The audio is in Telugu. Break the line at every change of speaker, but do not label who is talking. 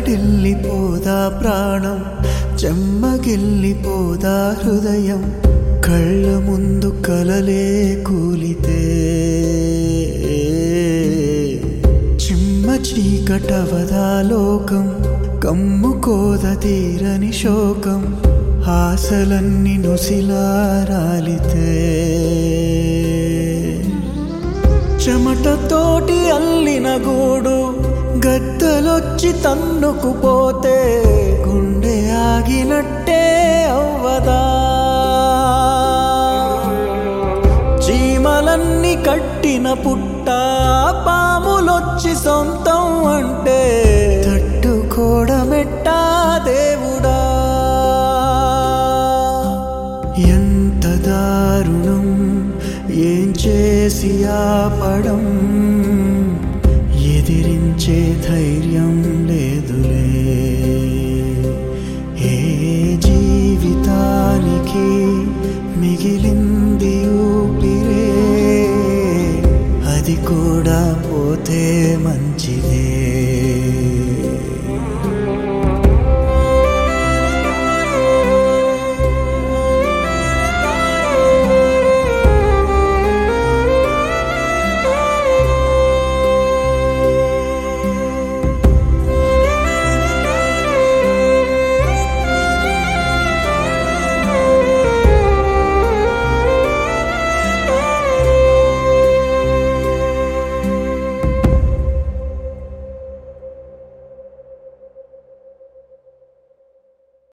చల్లడిల్లిపోదా ప్రాణం చెమ్మగిల్లిపోదా హృదయం కళ్ళ ముందు కలలే కూలితే చిమ్మ చీకటవదా లోకం కమ్ముకోద తీరని శోకం ఆశలన్నీ నుసిలారాలితే చెమటతోటి అల్లిన గూడు గద్దలొచ్చి తన్నుకుపోతే గుండె ఆగినట్టే అవ్వదా చీమలన్నీ కట్టిన పుట్ట పాములొచ్చి సొంతం అంటే తట్టుకోవడమెట్టా దేవుడా ఎంత దారుణం ఏం చేసి ఆపడం ఎదిరించే ధైర్యం లేదులే ఏ జీవితానికి మిగిలింది ఊపిరే అది కూడా పోతే మంచిదే